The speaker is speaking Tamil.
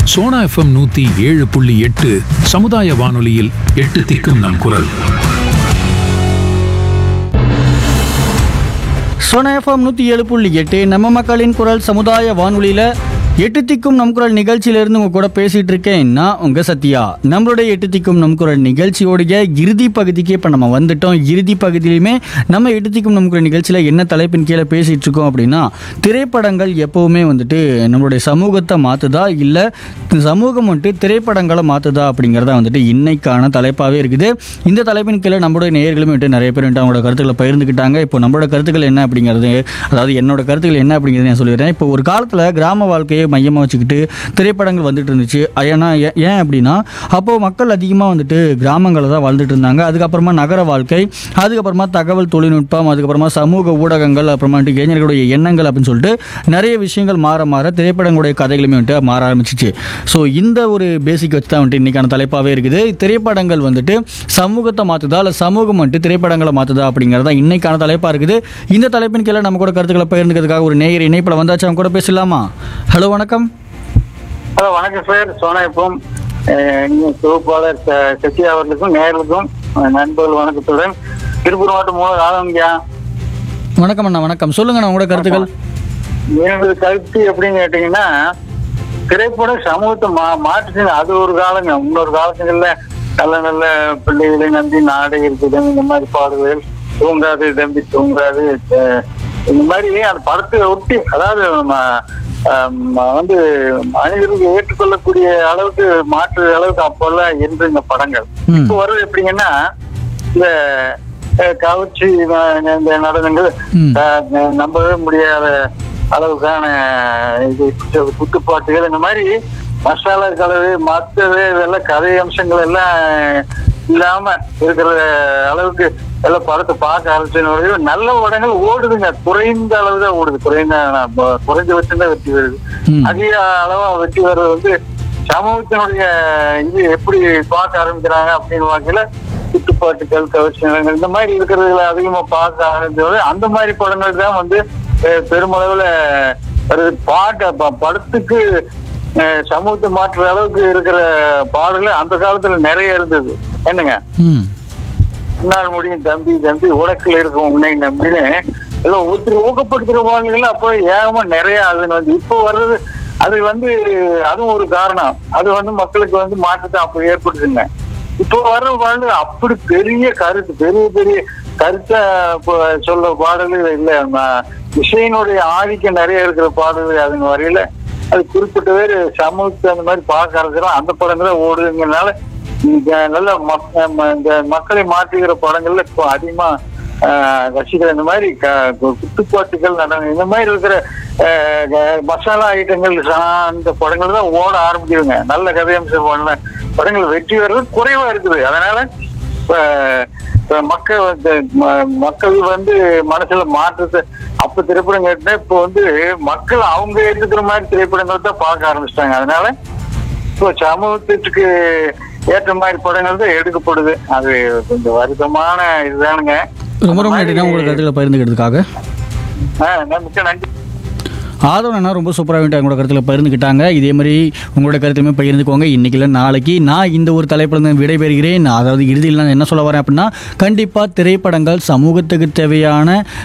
சோனா எஃப்எம் நூத்தி ஏழு புள்ளி எட்டு சமுதாய வானொலியில் எட்டு திக்கும் நம் குரல் சோனா எஃப்எம் நூற்றி ஏழு புள்ளி எட்டு நம்ம மக்களின் குரல் சமுதாய வானொலியில் எட்டு திக்கும் நம் குரல் நிகழ்ச்சியிலிருந்து உங்க கூட பேசிட்டு இருக்கேன் நான் உங்க சத்யா நம்மளுடைய எட்டு திக்கும் நம் குரல் நிகழ்ச்சியோடைய இறுதி பகுதிக்கு இப்போ நம்ம வந்துட்டோம் இறுதி பகுதியிலுமே நம்ம எட்டு திக்கும் நம் குரல் நிகழ்ச்சியில் என்ன தலைப்பின் கீழே பேசிட்டு இருக்கோம் அப்படின்னா திரைப்படங்கள் எப்பவுமே வந்துட்டு நம்மளுடைய சமூகத்தை மாற்றுதா இல்லை சமூகம் வந்துட்டு திரைப்படங்களை மாற்றுதா அப்படிங்கிறதா வந்துட்டு இன்னைக்கான தலைப்பாகவே இருக்குது இந்த தலைப்பின் கீழே நம்மளுடைய நேயர்களுமே வந்துட்டு நிறைய பேர் வந்துட்டு அவங்களோட கருத்துக்களை பகிர்ந்துக்கிட்டாங்க இப்போ நம்மளோட கருத்துக்கள் என்ன அப்படிங்கிறது அதாவது என்னோட கருத்துக்கள் என்ன அப்படிங்கிறது நான் சொல்லிடுறேன் இப்போ ஒரு காலத்தில் கிராம வாழ்க்கையை மையமாக வச்சுக்கிட்டு திரைப்படங்கள் வந்துட்டு இருந்துச்சு ஏன்னா ஏ- ஏன் அப்படின்னா அப்போது மக்கள் அதிகமாக வந்துட்டு கிராமங்களில் தான் வாழ்ந்துட்டு இருந்தாங்க அதுக்கப்புறமா நகர வாழ்க்கை அதுக்கப்புறமா தகவல் தொழில்நுட்பம் அதுக்கப்புறமா சமூக ஊடகங்கள் அப்புறமா வந்துட்டு இளைஞர்களுடைய எண்ணங்கள் அப்படின்னு சொல்லிட்டு நிறைய விஷயங்கள் மாற மாற திரைப்படங்களுடைய கதைகளுமே வந்துட்டு மாற ஆரம்பிச்சிச்சு ஸோ இந்த ஒரு பேசிக் வச்சு தான் வந்துட்டு இன்னைக்கான தலைப்பாகவே இருக்குது திரைப்படங்கள் வந்துட்டு சமூகத்தை மாற்றுதா இல்லை சமூகம் வந்துட்டு திரைப்படங்களை மாற்றுதா அப்படிங்கிறதா இன்னைக்கான தலைப்பாக இருக்குது இந்த தலைப்பின் கீழே நம்ம கூட கருத்துக்களை பகிர்ந்துக்கிறதுக்காக ஒரு நேயர் இணைப்பில் வந்தாச்சு அவங்க கூட பேசலாமா ஹலோ வணக்கம் ஹலோ வணக்கம் சார் சோனாயப்பம் தொகுப்பாளர் ச- சத்யா அவர்களுக்கும் நேயர்களுக்கும் அஹ், நண்பர்கள் வணக்கத்துடன் திருப்பூர் மாவட்டம் மூலம் ஆரம்பிக்கா வணக்கம் அண்ணா வணக்கம் சொல்லுங்க அண்ணா உங்களோட கருத்துக்கள் எனது கருத்து எப்படின்னு கேட்டீங்கன்னா திரைப்படம் சமூகத்தை மா மாற்றுச்சு அது ஒரு காலங்க இன்னொரு காலத்துங்கள்ல நல்ல நல்ல பிள்ளைகளை நம்பி நாடே இருக்குது இந்த மாதிரி பாடுகள் தூங்காது தம்பி தூங்காது அஹ், இந்த மாதிரி அந்த படத்தை ஒட்டி அதாவது ம- அஹ், ம- வந்து மனிதர்களுக்கு ஏற்றுக்கொள்ளக்கூடிய அளவுக்கு மாற்று அளவுக்கு அப்போல்லாம் இருந்து இந்த படங்கள் ம். இப்போ வர்றது எப்படிங்கன்னா இந்த அஹ், கவர்ச்சி அஹ், இந்த நடனங்கள் ம். அஹ், நம்பவே முடியாத அளவுக்கான இது குத்து- குத்துப்பாட்டுகள் இந்த மாதிரி மசாலா கலவை மற்றது இதெல்லாம் கதை அம்சங்கள் எல்லாம் இல்லாம இருக்கிற அளவுக்கு எல்லாம் படத்தை பார்க்க ஆரம்பிச்சோட நல்ல படங்கள் ஓடுதுங்க குறைந்த அளவு தான் ஓடுது குறைந்த ப- குறைஞ்சபட்சம் தான் வெற்றி வருது ம். அதிக அளவா வெற்றி வர்றது வந்து சமூகத்தினுடைய இது எப்படி பார்க்க ஆரம்பிக்கிறாங்க அப்படின்னு பார்க்கல குத்துப்பாட்டுகள் கவர்ச்சி நிலங்கள் இந்த மாதிரி இருக்கிறதுல அதிகமா பார்க்க ஆரம்பிச்சது அந்த மாதிரி படங்கள் தான் வந்து அஹ், பெருமளவுல வருது பாட்டு ப- படத்துக்கு அஹ், சமூகத்தை மாற்றுற அளவுக்கு இருக்கிற பாடல்கள் அந்த காலத்துல நிறைய இருந்தது என்னங்க ம் உன்னால் முடியும் தம்பி தம்பி உனக்குல இருக்கும் உன்னை நம்பின்னு எல்லாம் ஒருத்தர் ஊக்கப்படுத்துற வாழ்க்கைகள் அப்போ ஏகமா நிறைய அது வந்து இப்போ வர்றது அது வந்து அதுவும் ஒரு காரணம் அது வந்து மக்களுக்கு வந்து மாற்றத்தை அப்போ ஏற்படுத்துங்க இப்போ வர்ற வாழ்வு அப்படி பெரிய கருத்து பெரிய பெரிய கருத்தை இப்போ சொல்ல பாடல்கள் இல்லை ம- இசையினுடைய ஆதிக்கம் நிறைய இருக்கிற பாடல்கள் அதுங்க வரையில அது குறிப்பிட்ட பேர் சமூகத்தை அந்த மாதிரி பார்க்க ஆரம்பிச்சிடும் அந்த படங்கள ஓடுதுங்கிறதுனால இந்த நல்ல மக்- ம- இந்த மக்களை மாற்றுகிற படங்கள்ல இப்போ அதிகமா ஆஹ், ரசிக்கிற இந்த மாதிரி க- கு- குத்துப்பாட்டுகள் நடனம் இந்த மாதிரி இருக்கிற ஆஹ், க- மசாலா ஐட்டங்கள் சார்ந்த படங்கள் தான் ஓட ஆரம்பிக்குதுங்க நல்ல கதையம்சம் பண்ண படங்கள் வெற்றி வர்றது குறைவா இருக்குது அதனால இப்ப இப்ப மக்கள் வந்து ம- மக்கள் வந்து மனசுல மாற்றத்தை அப்ப திரைப்படம் கேட்டா இப்போ வந்து மக்கள் அவங்க எடுத்துக்கிற மாதிரி திரைப்படங்கள் தான் பார்க்க ஆரம்பிச்சிட்டாங்க அதனால இப்போ சமூகத்துக்கு ஏற்ற மாதிரி படங்கள் தான் எடுக்கப்படுது அது கொஞ்சம் வருத்தமான இதுதானுங்க ரொம்ப ரொம்ப நன்றி உங்களோட கருத்துக்களை பகிர்ந்துக்கிறதுக்காக ஆஹ் மிக்க நன்றி ஆதவன் அண்ணா ரொம்ப சூப்பராக வந்துட்டு அவங்களோட கருத்தில் பகிர்ந்துக்கிட்டாங்க இதே மாதிரி உங்களோட கருத்துமே பகிர்ந்துக்கோங்க இன்னைக்கு இல்லை நாளைக்கு நான் இந்த ஒரு தலைப்பில் இருந்து விடைபெறுகிறேன் நான் அதாவது இறுதியில் நான் என்ன சொல்ல வரேன் அப்படின்னா கண்டிப்பாக திரைப்படங்கள் சமூகத்துக்கு தேவையான